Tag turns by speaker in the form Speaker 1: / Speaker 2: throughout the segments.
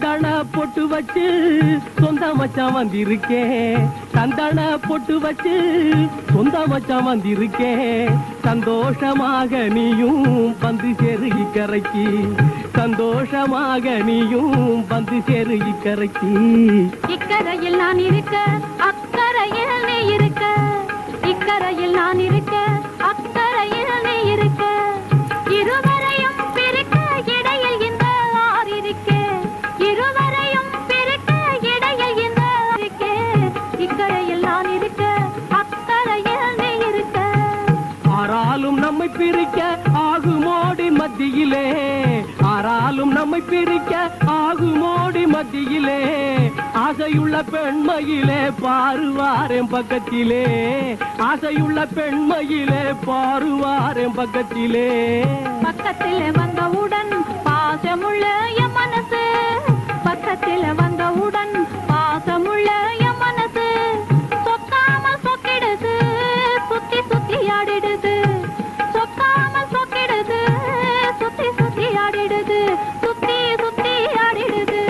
Speaker 1: சந்தன பொட்டு வச்சு சொந்த மச்சான் வந்திருக்கேன் சந்தன பொட்டு வச்சு சொந்த மச்சான் வந்திருக்கேன் சந்தோஷமாக நீயும் வந்து சேரு இக்கரைக்கு சந்தோஷமாக நீயும் வந்து சேரு இக்கரைக்கு
Speaker 2: இக்கரையில் நான் இருக்க அக்கரையில் நீ இருக்க இக்கரையில் நான் இருக்க அக்கரையில் நீ இருக்க இருவரையும் பிரிக்க இடையில் இந்த ஆறு இருக்க இருவரையும் பிரிக்க இடையில் இந்த ஆறு இருக்க இக்கரையில் நான் இருக்க அக்கரையில் நீ இருக்க
Speaker 1: ஆறாலும் நம்மை பிரிக்க ஆகுமோடி மத்தியிலே ஆறாலும் நம்மை பிரிக்க ஆகுமோடி மத்தியிலே ஆசையுள்ள பெண்மையிலே பாருவாரேன் பக்கத்திலே ஆசையுள்ள பெண்மையிலே பாருவாரேன் பக்கத்திலே
Speaker 2: பக்கத்தில் வந்தவுடன் பாசமுள்ள என் மனசு பக்கத்தில் வந்தவுடன் பாசமுள்ள என் மனசு சொக்காம சொக்கிடுது சுத்தி சுத்தி ஆடிடுது சொக்காம சொக்கிடுது சுத்தி சுத்தி ஆடிடுது சுத்தி சுத்தி ஆடிடுது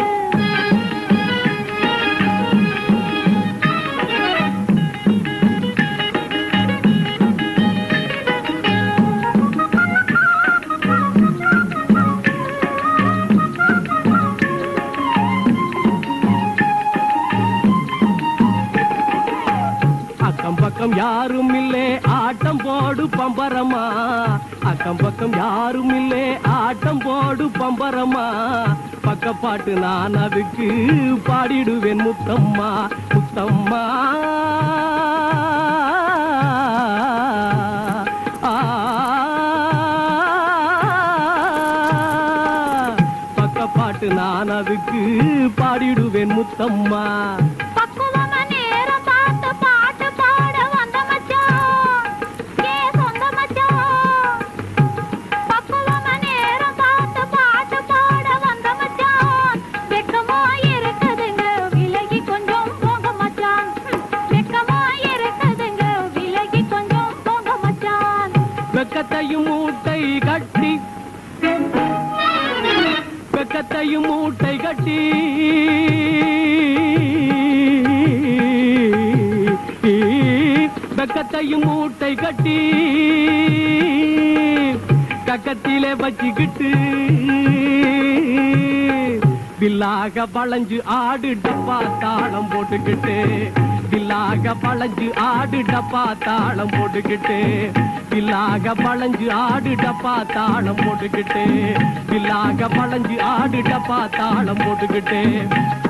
Speaker 1: அக்கம் பக்கம் யாரும் இல்லே ஆட்டம் போடு பம்பரமா அக்கம் பக்கம் யாரும் இல்லே ஆட்டம் போடு பம்பரமா பக்கப்பாட்டு நான் அதுக்கு பாடிடுவேன் முத்தம்மா முத்தம்மா ஆ, பக்கப்பாட்டு நான் அதுக்கு பாடிடுவேன் முத்தம்மா
Speaker 2: பக்குவமா நேரம் பார்த்து பாட்டு பாட வந்த மச்சான் ஏ சொந்த மச்சான் பக்குவமா நேரம் பார்த்து பாட்டு பாட வந்த மச்சான் வெக்கமா இருக்குதுங்க விலகி கொஞ்சம் போங்க மச்சான் வெக்கமா இருக்குதுங்க விலகி கொஞ்சம் போங்க மச்சான்
Speaker 1: வெக்கத்தையும் மூட்டை கட்டி வெக்கத்தையும் மூட்டை கட்டி வெக்கத்தையும் மூட்டை கட்டி கக்கத்திலே வச்சுக்கிட்டு வில்லாக வளைஞ்சு ஆடு டப்பா தாளம் போட்டுக்கிட்டு வில்லாக வளைஞ்சு ஆடு டப்பா தாளம் போட்டுக்கிட்டு வில்லாக வளைஞ்சு ஆடு டப்பா தாளம் போட்டுக்கிட்டு வில்லாக வளைஞ்சு ஆடு டப்பா தாளம் போட்டுக்கிட்டு